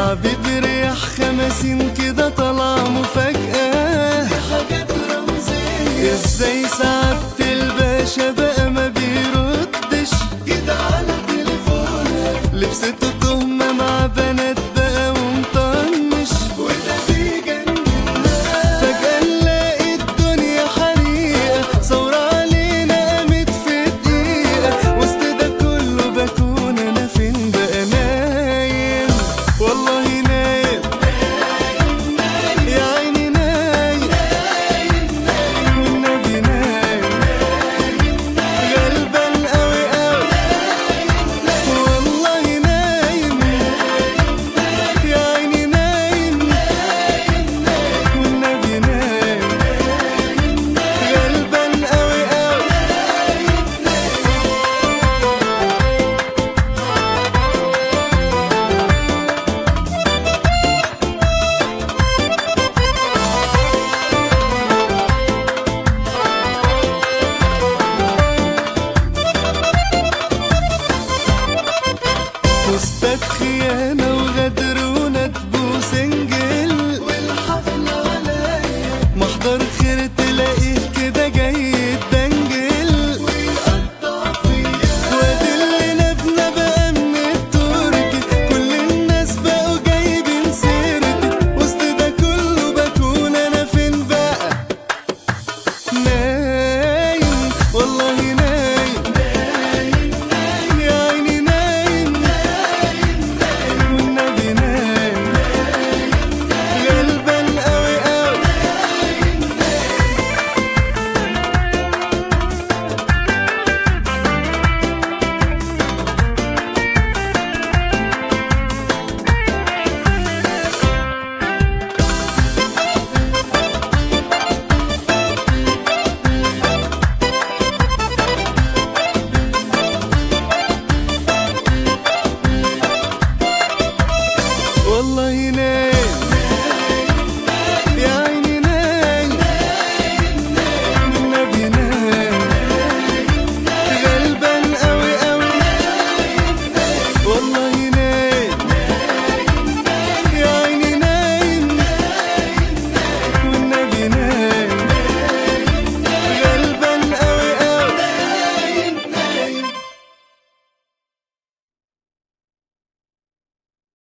عبيد رياح خمسين كده طالعة مفاجأة حاجات رمزية ازاي سعادة الباشا بقى ما بيردش كده على تليفونك لبسته تهمة مع بنات بقى ومطنش وده بيجنن فجأة نلاقي الدنيا حريقة ثورة علينا قامت في دقيقة وسط ده كله بكون أنا فين بقى نايم والله نايم يا عيني نايم والنبي نايم غلبان قوي قوي والله نايم يا عيني نايم والنبي نايم غلبان قوي قوي بوستات خيانة وغدر وندب وسنجل والحفلة عليا محضر خير تلاقيه كده جاي يتدنجل ويقطع فيا وادي اللي نبنا بقى من التركي كل الناس بقوا جايبين سيرتي وسط ده كله بكون انا فين بقى نايم والله نايم يا عيني نايم والنبي نايم غلبان قوي قوي والله